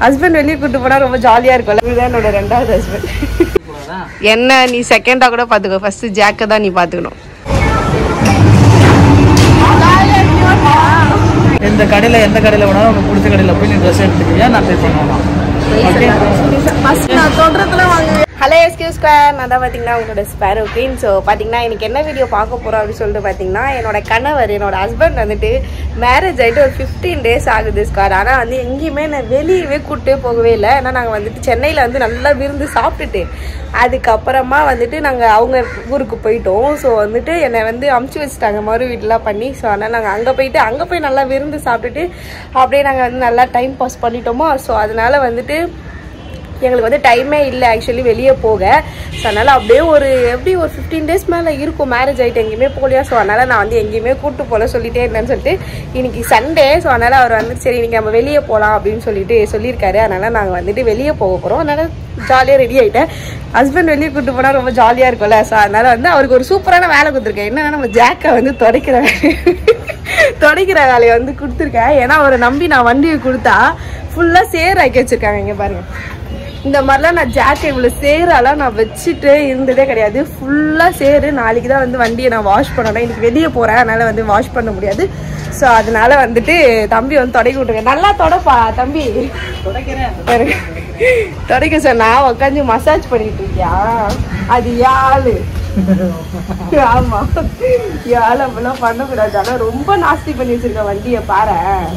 Husband வெளியே கூட்டு போனா ரொம்ப ஜாலியா இருக்கும்ல இதுதான் என்னோட ரெண்டாவது ஹஸ்பண்ட் என்ன நீ செகண்டா கூட பாத்துக்கோ ஃபர்ஸ்ட் ஜாக்க தான் நீ பாத்துக்கணும் எந்த கடையில் எந்த கடையில் வேணாலும் உனக்கு பிடிச்ச கடையில் போய் நீ ட்ரெஸ் எடுத்துக்கிறியா நான் பே பண்ணலாம் ஹலோ எஸ்கியூஸ் ஸ்கொயர் நான் தான் பார்த்தீங்கன்னா உங்களோட ஸ்பேர் ஓகேன் ஸோ பார்த்தீங்கன்னா எனக்கு என்ன வீடியோ பார்க்க போகிறோம் அப்படின்னு சொல்லிட்டு பார்த்தீங்கன்னா என்னோட கணவர் என்னோட ஹஸ்பண்ட் வந்துட்டு மேரேஜ் ஆகிட்டு ஒரு ஃபிஃப்டீன் டேஸ் ஆகுது ஸ்கார் ஆனால் வந்து எங்கேயுமே நான் வெளியவே கூப்பிட்டே போகவே இல்லை ஏன்னா நாங்கள் வந்துட்டு சென்னையில் வந்து நல்லா விருந்து சாப்பிட்டுட்டு அதுக்கப்புறமா வந்துட்டு நாங்கள் அவங்க ஊருக்கு போயிட்டோம் ஸோ வந்துட்டு என்னை வந்து அமுச்சு வச்சுட்டாங்க மறு வீட்டெலாம் பண்ணி ஸோ அதனால் நாங்கள் அங்கே போயிட்டு அங்கே போய் நல்லா விருந்து சாப்பிட்டுட்டு அப்படியே நாங்கள் வந்து நல்லா டைம் பாஸ் பண்ணிட்டோமோ ஸோ அதனால வந்துட்டு எங்களுக்கு வந்து டைமே இல்லை ஆக்சுவலி வெளியே போக ஸோ அதனால் அப்படியே ஒரு எப்படி ஒரு ஃபிஃப்டீன் டேஸ் மேலே இருக்கும் மேரேஜ் ஆகிட்டு எங்கேயுமே போகலையா ஸோ அதனால் நான் வந்து எங்கேயுமே கூட்டு போகல சொல்லிட்டே இருந்தேன்னு சொல்லிட்டு இன்னைக்கு சண்டே ஸோ அதனால் அவர் வந்து சரி இன்னைக்கு நம்ம வெளியே போகலாம் அப்படின்னு சொல்லிட்டு சொல்லியிருக்காரு அதனால் நாங்கள் வந்துட்டு வெளியே போக போகிறோம் அதனால் ஜாலியாக ரெடி ஆகிட்டேன் ஹஸ்பண்ட் வெளியே கூட்டு போனால் ரொம்ப ஜாலியாக இருக்கும்ல ஸோ அதனால் வந்து அவருக்கு ஒரு சூப்பரான வேலை கொடுத்துருக்கேன் என்னன்னா நம்ம ஜாக்கை வந்து துடைக்கிற வேலை துடைக்கிற வேலையை வந்து கொடுத்துருக்கேன் ஏன்னா அவரை நம்பி நான் வண்டியை கொடுத்தா ஃபுல்லாக சேர் ஆக்கி வச்சிருக்காங்க இங்கே பாருங்க இந்த மாதிரிலாம் நான் ஜாக்கெட் இவ்வளோ சேரெல்லாம் நான் வச்சுட்டு இருந்ததே கிடையாது ஃபுல்லாக சேரு நாளைக்கு தான் வந்து வண்டியை நான் வாஷ் பண்ணணும் இன்னைக்கு வெளியே போகிறேன் அதனால் வந்து வாஷ் பண்ண முடியாது ஸோ அதனால வந்துட்டு தம்பி வந்து தொடக்கி விட்டுருங்க நல்லா தொடப்பா தம்பி பாருங்க. தொடக்க சார் நான் உட்காந்து மசாஜ் பண்ணிட்டு இருக்கியா அது யாழு ஆமா யாழ் அப்படிலாம் பண்ணக்கூடாது ஆனால் ரொம்ப நாஸ்தி பண்ணி வச்சிருக்க வண்டியை பாரு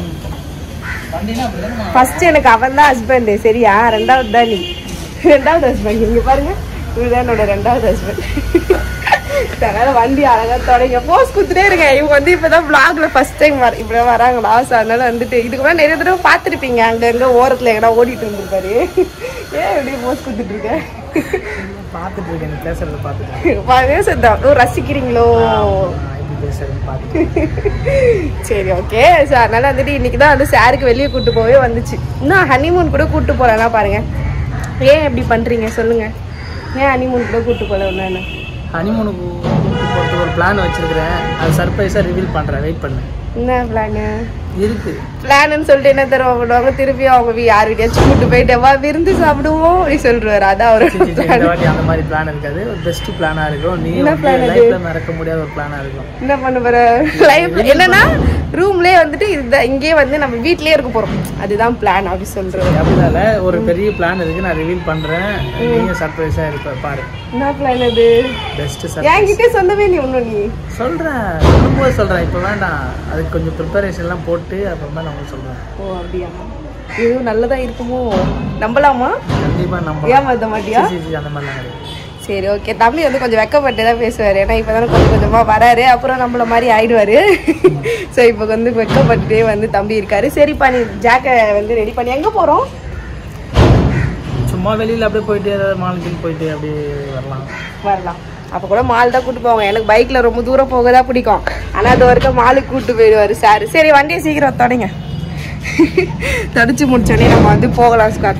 ஃபர்ஸ்ட் எனக்கு அவன் தான் ஹஸ்பண்ட் சரியா ரெண்டாவது தான் நீ ரெண்டாவது ஹஸ்பண்ட் இங்க பாருங்க இதுதான் என்னோட ரெண்டாவது ஹஸ்பண்ட் அதனால வண்டி அழகா தொடங்க போஸ் குத்துட்டே இருங்க இவங்க வந்து இப்பதான் vlogல ஃபர்ஸ்ட் டைம் வர இப்படி வராங்களா ஸோ அதனால வந்துட்டு இதுக்கு முன்னாடி நிறைய தடவை பார்த்துருப்பீங்க அங்க எங்க ஓரத்துல எங்கடா ஓடிட்டு இருந்திருப்பாரு ஏன் இப்படி போஸ் குத்துட்டு இருக்க பார்த்துட்டு இருக்கேன் நீ பேசுறத பார்த்துட்டு பாருங்க சத்தம். ஓ ரசிக்கிறீங்களோ நான் எப்படி பேசுறேன்னு பார்த்துட்டு சரி ஓகே ஸோ அதனால வந்துட்டு இன்னைக்கு தான் வந்து சாருக்கு வெளியே கூட்டு போவே வந்துச்சு இன்னும் ஹனிமூன் கூட கூட்டு போறேன்னா பாருங்க ஏன் இப்படி பண்றீங்க சொல்லுங்க ஏன் ஹனிமூன் கூட கூட்டு போல ஒன்று ஹனிமூனுக்கு போகிறதுக்கு ஒரு பிளான் வச்சிருக்கிறேன் அது சர்ப்ரைஸாக ரிவீல் பண்ணுறேன் வெயிட் பண்ணு என்ன பிளானு இருக்கு பிளான்னு சொல்லிட்டு என்ன தருவா பண்ணுவாங்க திருப்பி அவங்க வீ- யார் வீட்டையாச்சும் கூட்டு போயிட்டு வா விருந்து சாப்பிடுவோம் அப்படி சொல்றாரு அதான் அவரு சி, சி, சி, இந்த வாட்டி அந்த மாதிரி பிளான் இருக்காது ஒரு பெஸ்ட் பிளானாக இருக்கும் நீ என்ன plan அது? லைஃப்ல மறக்க முடியாத ஒரு பிளானாக இருக்கும் என்ன பண்ண போற லைஃப் என்னன்னா ரூம்லயே வந்துட்டு இதுதான் இங்கேயே வந்து நம்ம வீட்லயே இருக்க போறோம் அதுதான் பிளான் அப்படி சொல்றது அப்படினால ஒரு பெரிய பிளான் இருக்கு நான் ரிவீல் பண்றேன் நீங்க சர்ப்ரைஸா இருப்ப பாரு என்ன பிளான் அது பெஸ்ட் சர்ப்ரைஸ் என்கிட்ட சொல்லவே நீ ஒன்றும் நீ சொல்றேன் சொல்லும்போது சொல்றேன் இப்போ வேண்டாம் அதுக்கு கொஞ்சம் ப்ரிப்பரேஷன் எல்லாம் போட்டு அப்புறமா நான் உங்களுக்கு சொல்றேன் ஓ அப்படியா இதுவும் நல்லதா இருக்குமோ நம்பலாமா கண்டிப்பா நம்ம ஏமாத்த மாட்டியா சி, சி, அந்த மாதிரிலாம் கிடையாது சரி ஓகே தம்பி வந்து கொஞ்சம் வெக்கப்பட்டு தான் பேசுவார் ஏன்னா இப்போ தானே கொஞ்சம் கொஞ்சமாக வராரு அப்புறம் நம்மள மாதிரி ஆயிடுவாரு ஸோ இப்போ வந்து வெக்கப்பட்டுட்டே வந்து தம்பி இருக்காரு சரிப்பா நீ ஜாக்கை வந்து ரெடி பண்ணி எங்கே போகிறோம் சும்மா வெளியில அப்படியே போயிட்டு ஏதாவது மாலுக்கு போயிட்டு அப்படியே வரலாம் வரலாம் அப்போ கூட மால் தான் கூட்டு போவாங்க எனக்கு பைக்கில் ரொம்ப தூரம் போக தான் பிடிக்கும் ஆனால் அது வரைக்கும் மாலுக்கு கூட்டு போயிடுவார் சார் சரி வண்டியை சீக்கிரம் தொடங்க தடிச்சு முடிச்சோடனே நம்ம வந்து போகலாம் ஸ்கார்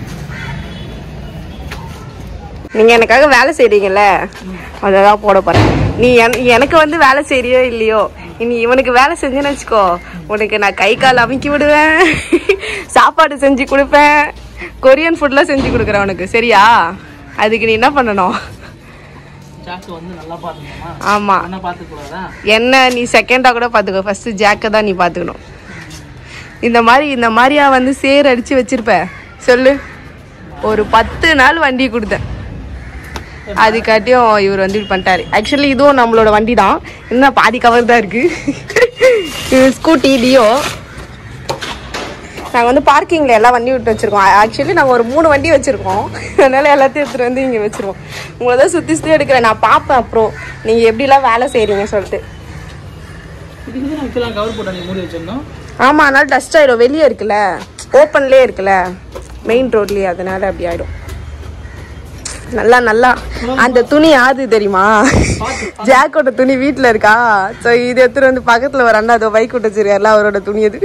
நீங்க எனக்காக வேலை செய்றீங்கல்ல அதை தான் போட போறேன் நீ என- எனக்கு வந்து வேலை செய்றியோ இல்லையோ இனி இவனுக்கு வேலை செஞ்சேன்னு வச்சுக்கோ உனக்கு நான் கை கால் அமுக்கி விடுவேன் சாப்பாடு செஞ்சு கொடுப்பேன் கொரியன் ஃபுட்லாம் செஞ்சு கொடுக்குறேன் உனக்கு சரியா அதுக்கு நீ என்ன பண்ணணும் ஜாக்கு வந்து நல்லா பாத்துக்கணுமா ஆமா என்ன பாத்துக்கூடாதா என்ன நீ செகண்டா கூட பாத்துக்கோ ஃபர்ஸ்ட் ஜாக்கை தான் நீ பாத்துக்கணும் இந்த மாதிரி இந்த மாதிரியா வந்து சேர் அடிச்சு வச்சிருப்ப சொல்லு ஒரு பத்து நாள் வண்டி கொடுத்தேன் அதுக்காட்டியும் இவர் வந்து இப்படி பண்ணிட்டாரு ஆக்சுவலி இதுவும் நம்மளோட வண்டி தான் இன்னும் பாதி கவர் தான் இருக்கு இது ஸ்கூட்டி டியோ நாங்கள் வந்து பார்க்கிங்கில் எல்லாம் வண்டி விட்டு வச்சிருக்கோம் ஆக்சுவலி நாங்கள் ஒரு மூணு வண்டி வச்சிருக்கோம் அதனால எல்லாத்தையும் எடுத்துகிட்டு வந்து இங்கே வச்சிருவோம் உங்களை தான் சுற்றி சுற்றி எடுக்கிறேன் நான் பார்ப்பேன் அப்புறம் நீங்கள் எப்படிலாம் வேலை செய்கிறீங்க சொல்லிட்டு இதுக்கு தான் இப்பெல்லாம் கவர் போட்டு நீ மூடி வச்சிருந்தோம் ஆமாம் அதனால டஸ்ட் ஆயிடும் வெளியே இருக்குல்ல ஓப்பன்லேயே இருக்குல்ல மெயின் ரோட்லேயே அதனால அப்படி ஆயிடும் நல்லா நல்லா அந்த துணி யாது தெரியுமா ஜாக்கோட துணி வீட்டில் இருக்கா ஸோ இது எடுத்துட்டு வந்து பக்கத்தில் ஒரு அண்ணா அதோ பைக் விட்டு வச்சிருக்காருல அவரோட துணி அது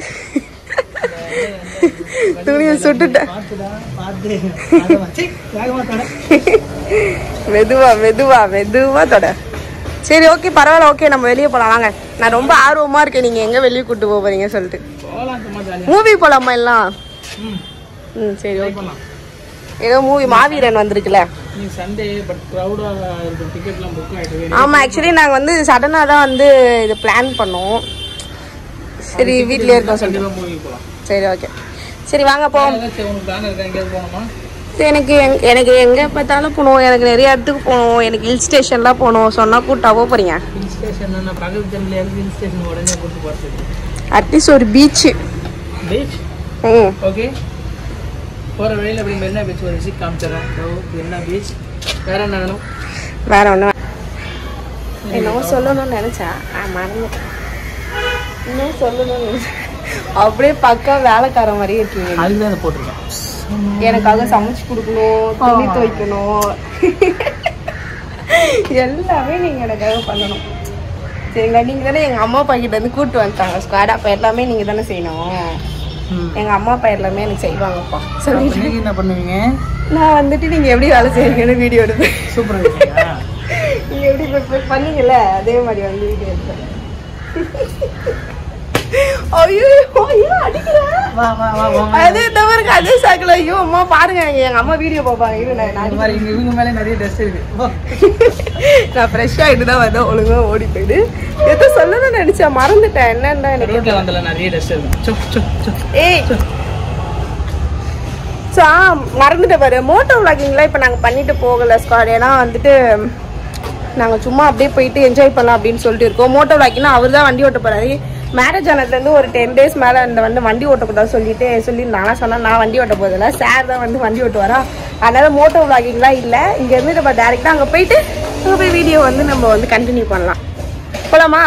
துணியை சுட்டுட்டேன் பார்த்துடா பார்த்து அதை வச்சு வேகமா தட மெதுவா மெதுவா மெதுவா தொட சரி ஓகே பரவாயில்ல ஓகே நம்ம வெளியே போலாம் வாங்க நான் ரொம்ப ஆர்வமா இருக்கேன் நீங்க எங்க வெளியே கூட்டு போக போறீங்க சொல்லிட்டு போகலாம் சும்மா ஜாலியாக மூவி போலாமா எல்லாம் ம் ம் சரி ட்ரை ஓகே பண்ணலாம் ஏதோ மூவி மாவீரன் வந்திருக்குல்ல நீ சண்டே பட் க்ரௌடாக இருக்கிற டிக்கெட்லாம் புக் ஆகிட்டு ஆமாம் ஆக்சுவலி நாங்கள் வந்து சடனாக தான் வந்து இது பிளான் பண்ணோம் சரி வீட்லயே இருக்கோம் சொல்லி கண்டிப்பாக மூவி போகலாம் சரி ஓகே சரி வாங்க போவோம் ஏதாச்சும் உனக்கு பிளான் இருக்கா எங்கேயாவது போகணுமா எனக்கு எங்- எனக்கு எங்கே பார்த்தாலும் போகணும் எனக்கு நிறைய இடத்துக்கு போகணும் எனக்கு ஹில் ஸ்டேஷன்லாம் போகணும் சொன்னால் கூட்டாவோ போகிறீங்க ஹில் ஸ்டேஷன் நான் பக்கத்து டைம்ல இருக்கு ஹில் ஸ்டேஷன் உடனே கூட்டு போகிறது அட்லீஸ்ட் ஒரு பீச்சு பீச் ம் ஓகே போகிற வழியில் அப்படி மெரினா பீச் ஒரு விசிட் காமிச்சிடறேன் ஸோ மெரினா பீச் வேற என்ன வேணும் வேற ஒன்றும் என்னவோ சொல்லணும்னு நினச்சேன் ஆ மறந்துட்டேன் இன்னும் சொல்லணும்னு நினச்சேன் அப்படியே பக்கா வேலைக்கார மாதிரியே இருக்கீங்க அதுக்கு தான் போட்டிருக்கேன் எனக்காக சமைச்சு கொடுக்கணும் துணி துவைக்கணும் எல்லாமே நீங்கள் எனக்காக பண்ணணும் சரிங்களா நீங்கள் தானே எங்கள் அம்மா அப்பா கிட்ட இருந்து கூப்பிட்டு வந்துட்டாங்க ஸ்குவாட் அப்போ எல்லாமே நீங்கள் தானே செய்யணும் எங்கள் அம்மா அப்பா எல்லாமே எனக்கு செய்வாங்கப்பா சொல்லி நீங்கள் என்ன பண்ணுவீங்க நான் வந்துட்டு நீங்கள் எப்படி வேலை செய்வீங்கன்னு வீடியோ எடுப்பேன் சூப்பராக இருக்கீங்களா நீங்க எப்படி ப்ரிப்பேர் பண்ணீங்கல்ல அதே மாதிரி வந்து வீடியோ எடுப்பேன் ஐயோ ஐயோ அடிக்கிற வா வா வா வாங்க அதே தவிர அதே சாக்கில் ஐயோ அம்மா பாருங்க எங்க அம்மா வீடியோ பார்ப்பாங்க இரு நான் நான் இந்த மாதிரி இங்க இவங்க மேலே நிறைய ட்ரெஸ் இருக்கு வா. நான் ஃப்ரெஷ் ஆகிட்டு தான் வந்தேன் ஒழுங்கா ஓடி போயிடு எதோ சொல்லணும்னு நினைச்சேன் மறந்துட்டேன் என்னன்னா எனக்கு ரோட்ல வந்தல நிறைய ட்ரெஸ் இருக்கு சு சு சு ஏய் ஸோ மறந்துட்டு பாரு மோட்டோ விளாகிங்லாம் இப்போ நாங்கள் பண்ணிட்டு போகல ஸ்குவாட் ஏன்னா வந்துட்டு நாங்கள் சும்மா அப்படியே போயிட்டு என்ஜாய் பண்ணலாம் அப்படின்னு சொல்லிட்டு இருக்கோம் மோட்டோ விளாக்கினா அவர் தான் வண்டி ஓட்ட போறாரு மேரேஜ் ஆனதுலேருந்து ஒரு டென் டேஸ் மேலே இந்த வந்து வண்டி ஓட்டக்கூடாது சொல்லிட்டு சொல்லி நானா சொன்னேன் நான் வண்டி ஓட்ட போதில்ல சார் தான் வந்து வண்டி ஓட்டுவாரா அதனால மோட்டோ விளாகிங்லாம் இல்லை இங்கேருந்து நம்ம டேரெக்டாக அங்கே போயிட்டு அங்கே போய் வீடியோ வந்து நம்ம வந்து கண்டினியூ பண்ணலாம் போலாமா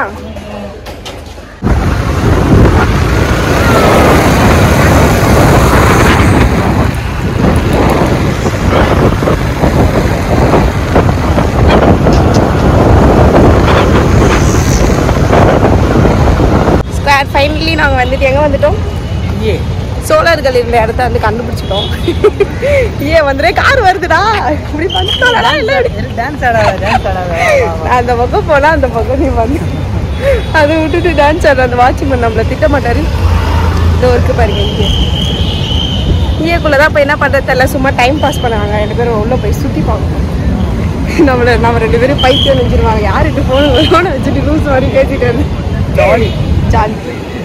ஸ்கொயர் ஃபைனலி நாங்கள் வந்துட்டு எங்கே வந்துட்டோம் ஏ சோழர்கள் இருந்த இடத்த வந்து கண்டுபிடிச்சிட்டோம் ஏன் வந்துட்டு கார் வருதுடா இப்படி பண்ணிட்டோம்டா இல்லை டான்ஸ் ஆடாத டான்ஸ் ஆடாத வா, வா, வா. அந்த பக்கம் போனா அந்த பக்கம் நீ வந்து அதை விட்டுட்டு டான்ஸ் ஆடுற அந்த வாட்ச்மேன் நம்மளை திட்ட மாட்டாரு இந்த ஒர்க்கு பாருங்க இங்கே இங்கேக்குள்ள தான் இப்போ என்ன பண்ணுறது தெரியல சும்மா டைம் பாஸ் பண்ணுவாங்க ரெண்டு பேரும் உள்ளே போய் சுற்றி பார்க்கணும் நம்மளை நம்ம ரெண்டு பேரும் பைத்தியம் நினைச்சிருவாங்க யாருக்கு ஃபோன் ஃபோனை வச்சுட்டு லூஸ் மாதிரி பேசிட்டு வந்து ஜாலி ஜாலி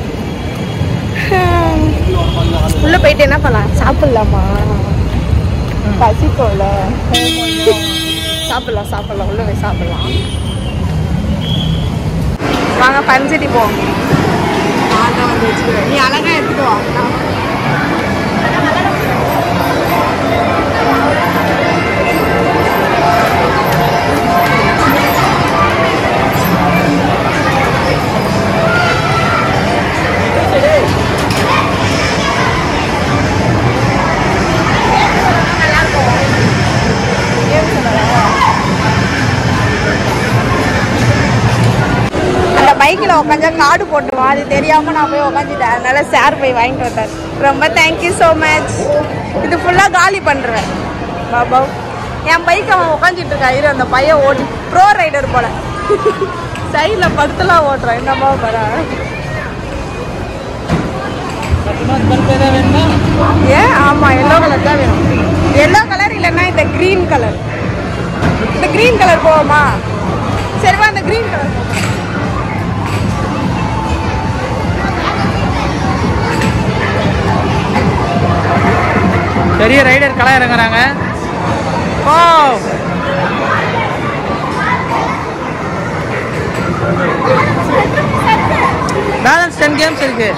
உள்ள போயிட்டு என்ன பண்ணலாம் சாப்பிடலாமா பசிக்கோல சாப்பிடலாம் சாப்பிடலாம் உள்ள போய் சாப்பிடலாம் வாங்க பஞ்சடி போ நான் தான் வந்து வச்சுக்கிறேன் நீ அழகா எடுத்துட்டு வா நான் அந்த பைக்கில் உட்காந்தா கார்டு போட்டுருவோம் அது தெரியாமல் நான் போய் உட்காந்துட்டேன் அதனால சார் போய் வாங்கிட்டு வந்தார் ரொம்ப தேங்க்யூ ஸோ மச் இது ஃபுல்லாக காலி பண்ணுறேன் பாபா என் பைக் அவன் உட்காந்துட்டு இருக்கா இரு அந்த பையன் ஓடி ப்ரோ ரைடர் போல சைடில் படுத்துலாம் ஓட்டுறான் என்னம்மா பர பருப்பு ஏதாவது வேணுமா ஏன் ஆமாம் எல்லோ கலர் தான் வேணும் எல்லோ கலர் இல்லைன்னா இந்த க்ரீன் கலர் இந்த க்ரீன் கலர் போவோமா சரிவா இந்த க்ரீன் கலர் பெரிய ரைடர் களை இறங்குறாங்க ஓ பேலன்ஸ் டென் கேம்ஸ் இருக்கு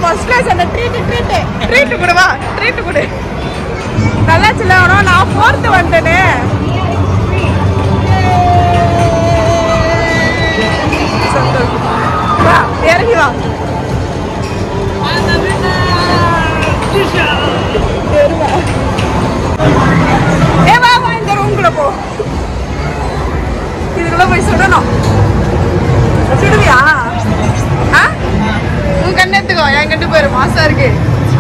ஃபர்ஸ்ட் கிளாஸ் அந்த ட்ரீட் ட்ரீட் ட்ரீட் கொடு வா ட்ரீட் கொடு நல்லா சில்ல வரும் நான் ஃபோர்த்து வந்துட்டேனே சந்தோஷம் வா இறங்கி வா வருவா. ஏ வா வா இந்த ரூம்குள்ள போ இதுக்குள்ள போய் சுடணும் சுடுவியா ஆ உன் கண்ணு எடுத்துக்கோ என் கண்டு போயிரு மாசா இருக்கு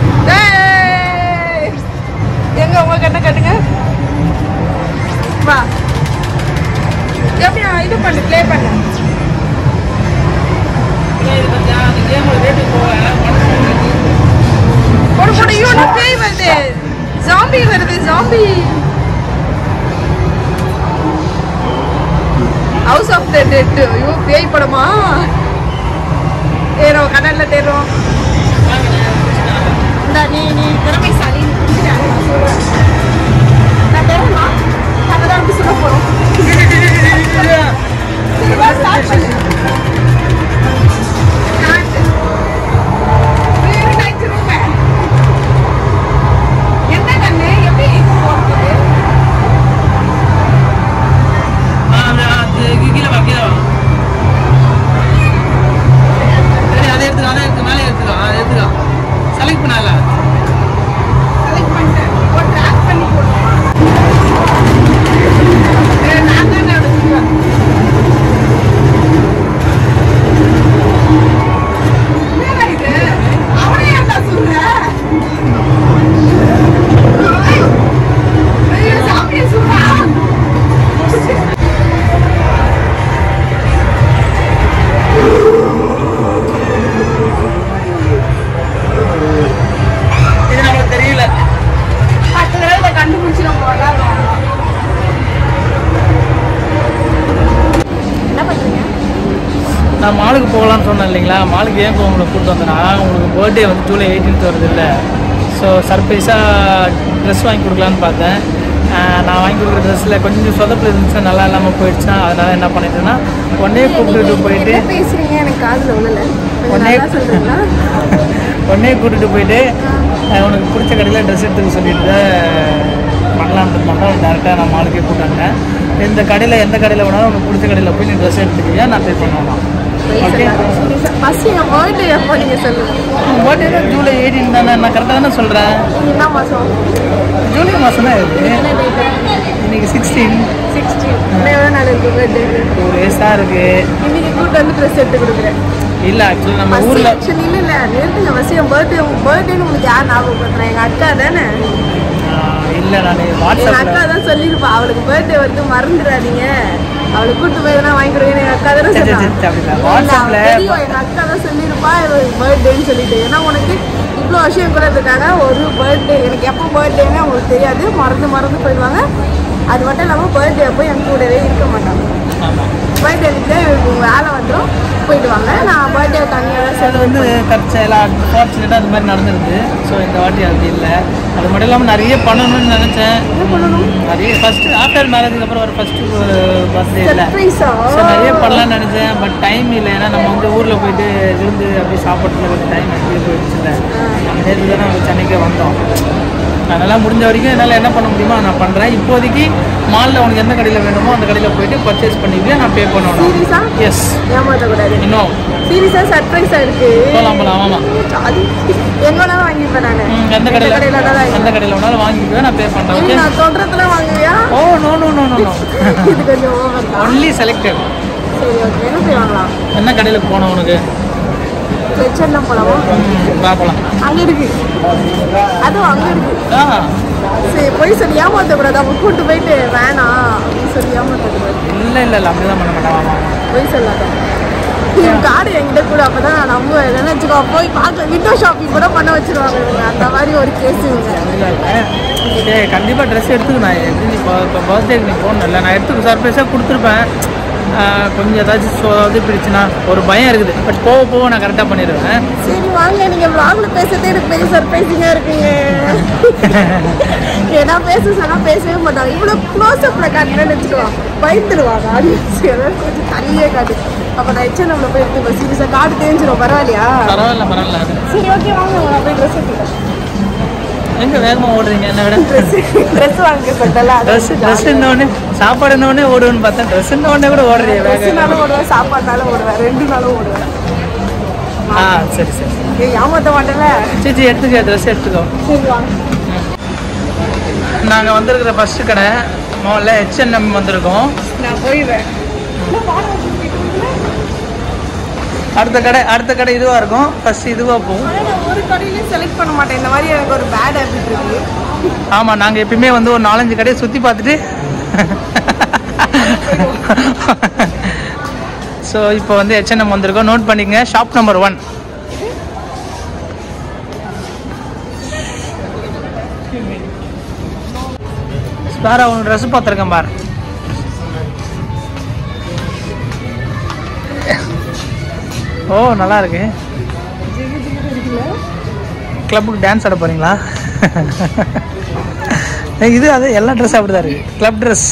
டேய். எங்க உங்க கண்ணை கட்டுங்க வா எப்படியா இது பண்ணு ப்ளே பண்ணு போடு போடு ஐயோ நான் பேய் வருது ஜாம்பி வருது zombie house of the dead ஐயோ பேய் படமா ஏறோம் கடல்ல தேடுறோம் இந்தா நீ நீ திறமைசாலி நீ புரிஞ்சுக்க, நான் சொல்றேன். நான் தேடுறேன்னா, நாங்க தான் வந்து சொல்ல போறோம். சரி, வா, start பண்ணு. Start. வேறு night room. என்ன கண்ணு எப்படி போறது கீழே வா கீழே வா சரி அதை எடுத்துக்கோ அதை எடுத்து மேலே எடுத்துக்கோ அதை எடுத்துக்கோ செலக்ட் பண்ணல செலக்ட் பண்ணிட்டேன் ஒரு ட்ராக் பண்ணி போடுமா நான் தான் எடுத்துக்கிறேன் என்னடா இது அவனே ஏன்டா சொல்ற ஐயோ சாப்பிய சொல்றா இது நம்மளுக்கு தெரியல பத்து தடவை இதை கண்டுபிடிச்சிடும் போல என்ன பண்றீங்க நான் மாலுக்கு போகலான்னு சொன்னேன் இல்லைங்களா மாலுக்கு ஏன் இப்போ உங்களை கூப்பிட்டு வந்தேன்னா உங்களுக்கு பர்த்டே வந்து ஜூலை எயிட்டீன்த் வருது இல்லை ஸோ சர்ப்ரைஸாக ட்ரெஸ் வாங்கி கொடுக்கலான்னு பார்த்தேன் ஆஹ் நான் வாங்கி கொடுக்குற ட்ரெஸ்ஸில் கொஞ்சம் சொதப்பில் இருந்துச்சுன்னா நல்லா இல்லாமல் போயிடுச்சுன்னா அதனால் என்ன பண்ணிட்டேன்னா உடனே கூப்பிட்டுட்டு போயிட்டு என்ன பேசுறீங்க எனக்கு காதுல விழல கொஞ்சம் உடனே நல்லா சொல்றீங்களா உடனே கூட்டிட்டு போயிட்டு அஹ் உனக்கு பிடிச்ச கடையில் ட்ரெஸ் எடுத்துக்க சொல்லிட்டு பண்ணலான்ட்டு மட்டும் டேரெக்டாக நான் மாலுக்கே கூட்டாங்க இந்த கடையில் எந்த கடையில் வேணாலும் உனக்கு பிடிச்ச கடையில் போய் நீ ட்ரெஸ் எடுத்துக்கியா நான் பே பண்ணுவேன் ஓகே ஃபர்ஸ்ட் என் பர்த்டே எப்போ நீங்க சொல்லுங்க பர்த்டே தான் ஜூலை எயிட்டீன் தானே நான் கரெக்டாக தானே சொல்கிறேன் இன்னைக்கு என்ன மாசம் ஜூலை மாதம் தான் இருக்குது என்ன டேட் இன்னைக்கு சிக்ஸ்டீன் சிக்ஸ்டீன் எவ்வளோ நாள் இருக்கு பர்த்டே ஒரு வயசாக இருக்குது இன்னைக்கு கூட்டு வந்து ட்ரெஸ் எடுத்து கொடுக்குறேன் இல்லை ஆக்சுவலி நம்ம ஃபர்ஸ்ட் ஊரில் ஆக்சுவலி இல்லை இல்லை நிறுத்துங்க ஃபர்ஸ்ட் என் பர்த்டே உங்க பர்த்டேன்னு உங்களுக்கு யார் ஞாபகப்படுத்துறேன் எங்கள் அக்கா தானே இல்லை நான் எங்கள் வாட்ஸ்அப்பில் அக்கா தான் சொல்லியிருப்பா அவளுக்கு பர்த்டே வந்து மறந்துடாதீங்க அவளுக்கு கூட்டு போய் எதனா வாங்கி கொடுங்க எங்கள் அக்கா தானே சரி, சரி, சொன்னா சரி, அப்படிங்களா? இல்ல, வாட்ஸ்அப்ல- தெரியும் எங்கள் அக்கா தான் சொல்லியிருப்பா பர்த்டேன்னு சொல்லிட்டு ஏன்னா உனக்கு இவ்வளோ வருஷம் கூட இருக்காங்க ஒரு பர்த்டே எனக்கு எப்போ பர்த்டேன்னு அவங்களுக்கு தெரியாது மறந்து மறந்து போயிடுவாங்க அது மட்டும் இல்லாமல் பர்த்டே அப்போ என் கூடவே இருக்க மாட்டாங்க ஆமாம் பர்த்டே அன்னைக்கு இவங்க வேலை வந்துடும் போயிட்டு வாங்க நான் பர்த்டே தனியாக தான் அது வந்து தற்செயலாக ஃபார்ச்சுனேட்டாக அது மாதிரி நடந்துருது ஸோ இந்த வாட்டி அப்படி இல்லை அது மட்டும் இல்லாமல் நிறைய பண்ணணும்னு நினச்சேன் நிறைய ஃபஸ்ட்டு ஆஃப்டர் மேரேஜுக்கு அப்புறம் ஒரு ஃபஸ்ட்டு பர்த்டே இல்லை சர்ப்ரைஸா ஸோ நிறைய பண்ணலாம்னு நினச்சேன் பட் டைம் இல்லை ஏன்னா நம்ம வந்து ஊரில் போயிட்டு இருந்து அப்படியே சாப்பிட்றதுல கொஞ்சம் டைம் அப்படியே போயிடுச்சு இல்லை நேற்று தான் நம்ம சென்னைக்கு வந்தோம் அதனால் முடிஞ்ச வரைக்கும் என்னால் என்ன பண்ண முடியுமோ நான் பண்ணுறேன் இப்போதைக்கு மாலில் உனக்கு எந்த கடையில் வேணுமோ அந்த கடையில் போயிட்டு பர்ச்சேஸ் பண்ணிட்டு நான் பே பண்ணணும் சீரியஸா எஸ் ஏமாற்றக்கூடாது இன்னும் சீரியஸா சர்ப்ரைஸா இருக்கு போகலாம் போகலாம் ஆமாம் அது எங்க வேணாலும் வாங்கிப்பேன் நானு ம், எந்த கடையில் கடையில வேணாலும் எந்த கடையில் வேணாலும் வாங்கிக்குவேன் நான் பே பண்ணுறேன் ஏய், ஓகே நான் தோன்றத்துல வாங்குவியா oh no no no no no இது கொஞ்சம் ஓவர் தான் ஒன்லி செலக்டட் சரி ஓகே என்ன போய் வாங்கலாம் என்ன கடையில் போனோம் உனக்கு ஹெச்என்எம் போலாமா ம், வா போகலாம் அங்க இருக்கு அதுவும் அங்க இருக்கு ஆ சரி போய் சொல்லி ஏமாத்தக்கூடாது அவங்க கூட்டு போயிட்டு வேணாம் அப்படின்னு சொல்லி ஏமாத்தக்கூடாது இல்லை இல்லை இல்லை அப்படி தான் பண்ண மாட்டேன் வாமா போய் சொல்லாத என் கார்டு என்கிட்ட கூட அப்பதான் நான் நம்புவேன் இல்லைன்னு வச்சுக்கோ போய் பார்க்க விண்டோ ஷாப்பிங் கூட பண்ண வச்சிருவாங்க இவங்க அந்த மாதிரி ஒரு கேஸ் இவங்க இல்லை இல்லை ஏய் கண்டிப்பாக ட்ரெஸ் எடுத்துக்க நான் எப்படி நீ இப்போ இப்போ பர்த்டேக்கு நீ போகணும்ல நான் எடுத்து சர்ப்ரைஸாக கொடுத்துருப்பேன் ஆ, கொஞ்சம் ஏதாச்சும் சொதப்பிடுச்சுன்னா ஒரு பயம் இருக்குது பட் போக போக நான் கரெக்டாக பண்ணிடுவேன் சரி வாங்க நீங்க vlogல பேசுறதே எனக்கு பெரிய சர்ப்ரைசிங்கா இருக்குங்க ஏன்னா பேச சொன்னா பேசவே மாட்டாங்க இவ்வளவு க்ளோஸ் அப்ல காட்டுறேன்னு வச்சுக்கோ பயந்துருவாங்க ஆடியன்ஸ் கொஞ்சம் தள்ளியே காட்டு அப்போ நான் ஹெச்என்எம்ல போய் எடுத்து சீரியஸாக கார்டு தேஞ்சிரும் பரவாயில்லையா பரவாயில்ல பரவாயில்ல சரி ஓகே வாங்க நான் போய் ட்ரெஸ் எடுத்துக்கிறேன் எங்க வேகமா ஓடுறீங்க என்ன விட ட்ரெஸ் ட்ரெஸ் வாங்க சொல்லிட்டல ட்ரெஸ் ட்ரெஸ் உடனே சாப்பாடு உடனே ஓடுவேன்னு பார்த்தா ட்ரெஸ் உடனே கூட ஓடுறீங்க வேக ட்ரெஸ்னாலும் ஓடுவேன் சாப்பாடுனாலும் ஓடுவேன் ரெண்டு நாளும் ஓடுவேன் ஆ சரி சரி ஏய் ஏமாத்த மாட்டேன்ல சிச்சி எடுத்துக்கோ ட்ரெஸ் எடுத்துக்கோ சரி வாங்க நாங்கள் வந்திருக்கிற ஃபர்ஸ்ட் கடை முதல்ல ஹெச்என்எம் வந்திருக்கோம் நான் போயிடுறேன் அடுத்த கடை அடுத்த கடை இதுவாக இருக்கும் ஃபர்ஸ்ட் இதுவாக போகும் ஆனா நான் ஒரு கடையிலையும் செலக்ட் பண்ண மாட்டேன் இந்த மாதிரி எனக்கு ஒரு பேட் ஹேபிட் இருக்கு ஆமாம் நாங்கள் எப்பயுமே வந்து ஒரு நாலஞ்சு கடையை சுற்றி பார்த்துட்டு ஸோ இப்போ வந்து ஹெச்என்எம் வந்திருக்கோம் நோட் பண்ணிக்கங்க ஷாப் நம்பர் ஒன் வேற அவன் ட்ரெஸ் பார்த்துருக்கேன் பார் ஓ நல்லா இருக்கு கிளப்புக்கு டான்ஸ் ஆட போறீங்களா ஏய், இது அது எல்லா ட்ரெஸ் அப்படிதான் இருக்கு கிளப் ட்ரெஸ்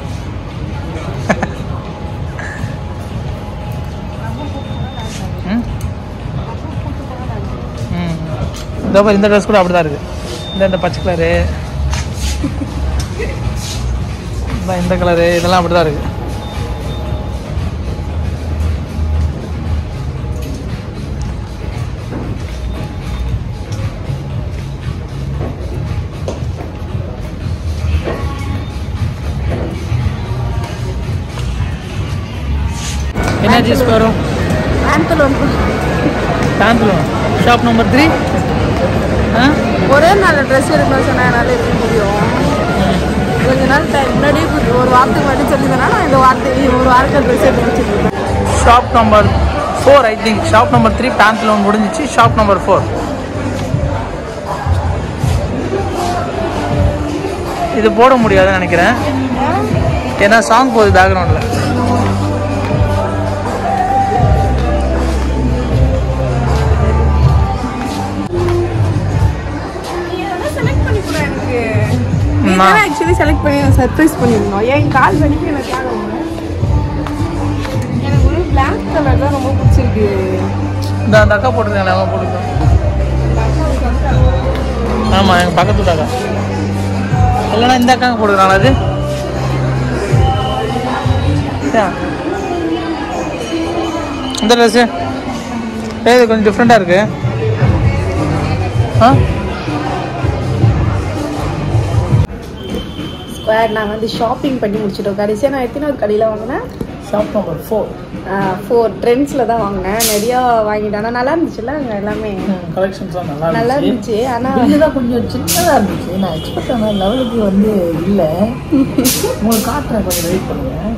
இதோ பாரு, இந்த ட்ரெஸ் கூட அப்படிதான் இருக்கு இந்த இந்த பச்சை கலரு இந்த கலரு இதெல்லாம் அப்படிதான் இருக்கு என்ன ஜீஸ் வரும் ஆன்கல் வந்து பேண்ட்லூன் ஷாப் நம்பர் த்ரீ ஆ ஒரே நாள் ட்ரெஸ் எடுக்கணும்னு சொன்னா என்னால் எப்படி முடியும் கொஞ்ச நாள் டைம் முன்னாடியே கொஞ்சம் ஒரு வாரத்துக்கு முன்னாடி சொல்லியிருந்தேன்னா நான் இந்த வாரத்துக்கு ஒரு வாரத்தில் ட்ரெஸ் எடுத்து வச்சுருக்கேன் shop number four I think shop number three Pantaloons முடிஞ்சிச்சு ஷாப் நம்பர் ஃபோர் இது போட முடியாதுன்னு நினைக்கிறேன் ஏன்னா சாங் போகுது பேக்ரவுண்டில் செலக்ட் பண்ணி கூட எனக்கு நான்- ஆக்சுவலி செலக்ட் பண்ணி நான் சர்ப்ரைஸ் பண்ணியிருந்தோம் என் கால் வலிக்கு எனக்கு ஆகும் எனக்கு ஒரு பிளாக் கலர் தான் ரொம்ப பிடிச்சிருக்கு இந்த அந்த அக்கா போட்டிருக்காங்க அவங்க போட்டுருக்கோம் ஆமாம் எங்கள் பக்கத்து வீட்டு அக்கா இல்லைன்னா இந்த அக்காங்க போட்டுருக்காங்களா அது இதா. இந்த ட்ரெஸ்ஸு ஏ இது கொஞ்சம் டிஃப்ரெண்ட்டாக இருக்கு ஆ ஸ்கொயர் நான் வந்து ஷாப்பிங் பண்ணி முடிச்சிட்டோம் கடைசியாக நான் எத்தனாவது கடையில் வாங்கினேன் ஷாப் நம்பர் ஃபோர் ஃபோர் ட்ரெண்ட்ஸில் தான் வாங்கினேன் நிறையா வாங்கிட்டேன் ஆனால் நல்லா இருந்துச்சுல்ல அங்கே எல்லாமே கலெக்ஷன்ஸ்லாம் நல்லா நல்லா இருந்துச்சு இருந்துச்சு ஆனால் இதுதான் கொஞ்சம் சின்னதாக இருந்துச்சு நான் எக்ஸ்பெக்ட் பண்ண லெவலுக்கு வந்து இல்லை உங்களுக்கு காட்டுறேன் கொஞ்சம் வெயிட் பண்ணுங்க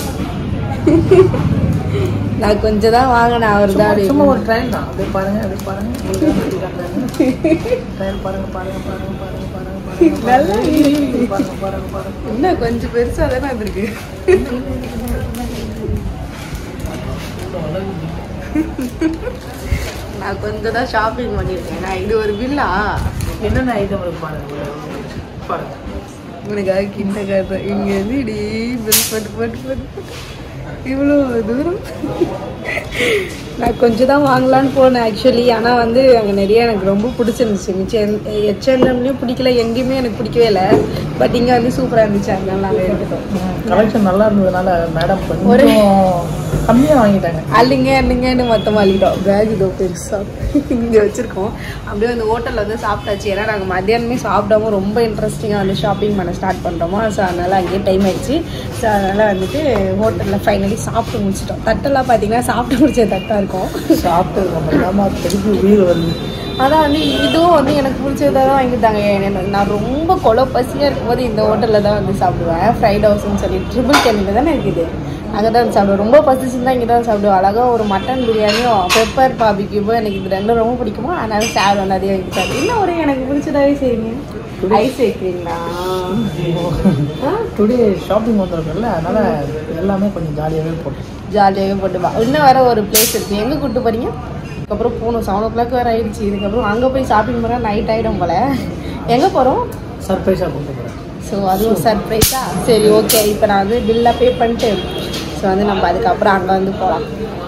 நான் கொஞ்சம் தான் வாங்கினேன் அவர் தான் சும்மா ஒரு ட்ரையல் தான் அப்படியே பாருங்க அப்படியே பாருங்க ட்ரையல் பாருங்க பாருங்க பாருங்க பாருங்க பாருங்க நல்லா பாருங்க பாருங்க பாருங்க பாருங்க இன்னும் கொஞ்சம் பெருசாக தானே வந்திருக்கு நான் கொஞ்சம் தான் ஷாப்பிங் பண்ணியிருக்கேன் நான் இது ஒரு வில்லா என்னென்ன ஐட்டம் இருக்கு பாருங்க பாருங்க உனக்காக கிண்ட கதை இங்க இருந்து இடி பில் பட்டு பட்டு பட்டு பட்டு. இவ்வளோ தூரம் நான் கொஞ்சம் தான் வாங்கலான்னு போனேன் ஆக்சுவலி ஆனால் வந்து அங்கே நிறைய எனக்கு ரொம்ப பிடிச்சிருந்துச்சு மிச்சம் ஹெச்என்எம்லேயும் பிடிக்கல எங்கேயுமே எனக்கு பிடிக்கவே இல்லை பட் இங்கே வந்து சூப்பராக இருந்துச்சு அதனால நாங்கள் எடுத்துட்டோம் கலெக்ஷன் நல்லா இருந்ததுனால மேடம் கொஞ்சம் கம்மியாக வாங்கிட்டாங்க அள்ளிங்க அள்ளிங்கன்னு மொத்தமாக அள்ளிட்டோம் பேக் இதோ பெருசாக இங்கே வச்சுருக்கோம் அப்படியே அந்த ஹோட்டலில் வந்து சாப்பிட்டாச்சு ஏன்னா நாங்கள் மத்தியானமே சாப்பிடாம ரொம்ப இன்ட்ரெஸ்டிங்காக வந்து ஷாப்பிங் பண்ண ஸ்டார்ட் பண்ணுறோமா ஸோ அதனால் அங்கேயே டைம் ஆயிடுச்சு ஸோ அதனால் வந்துட்டு ஹோட்டலில் ஃபைனலி சாப்பிட்டு முடிச்சிட்டோம் தட்டெல்லாம் பார்த்தீங்கன்னா சாப்பிட்டு முடிச்ச தட்டாக இருக்கும் சாப்பிட்டு நம்ம இல்லாமல் திருப்பி உயிர் வருது அதான் வந்து இதுவும் வந்து எனக்கு பிடிச்சதாக தான் வாங்கி தாங்க எனக்கு- நான் ரொம்ப கொலை பசியாக இருக்கும்போது இந்த ஹோட்டலில் தான் வந்து சாப்பிடுவேன் ஃப்ரைட் ஹவுஸ்னு சொல்லி ட்ரிபிள் கேனில் தானே இருக்குது அங்கே தான் சாப்பிடுவேன் ரொம்ப பசிச்சுன்னா இங்கே தான் சாப்பிடுவேன் அழகாக ஒரு மட்டன் பிரியாணியும் பெப்பர் பாபிக்யூபோ எனக்கு இது ரெண்டும் ரொம்ப பிடிக்குமோ அதனால சார் வந்து அதே வாங்கி சாப்பிடு இன்னும் ஒரு எனக்கு பிடிச்சதாவே செய்யுங்க ஐஸ் வைக்கிறீங்களா ஆ டுடே ஷாப்பிங் வந்திருக்கோம்ல அதனால எல்லாமே கொஞ்சம் ஜாலியாகவே போட்டோம் ஜாலியாகவே போட்டு வா இன்னும் வேற ஒரு பிளேஸ் இருக்கு எங்கே கூட்டு போறீங்க அதுக்கப்புறம் போகணும் செவன் ஓ கிளாக் வேறு ஆயிடுச்சு இதுக்கப்புறம் அங்கே போய் ஷாப்பிங் பண்ணால் நைட் ஆகிடும் போல எங்கே போகிறோம் சர்ப்ரைஸாக கொண்டு போகிறேன் ஸோ அதுவும் சர்ப்ரைஸா சரி ஓகே இப்போ நான் வந்து பில்லாக பே பண்ணிட்டு ஸோ வந்து நம்ம அதுக்கப்புறம் அங்கே வந்து போகலாம்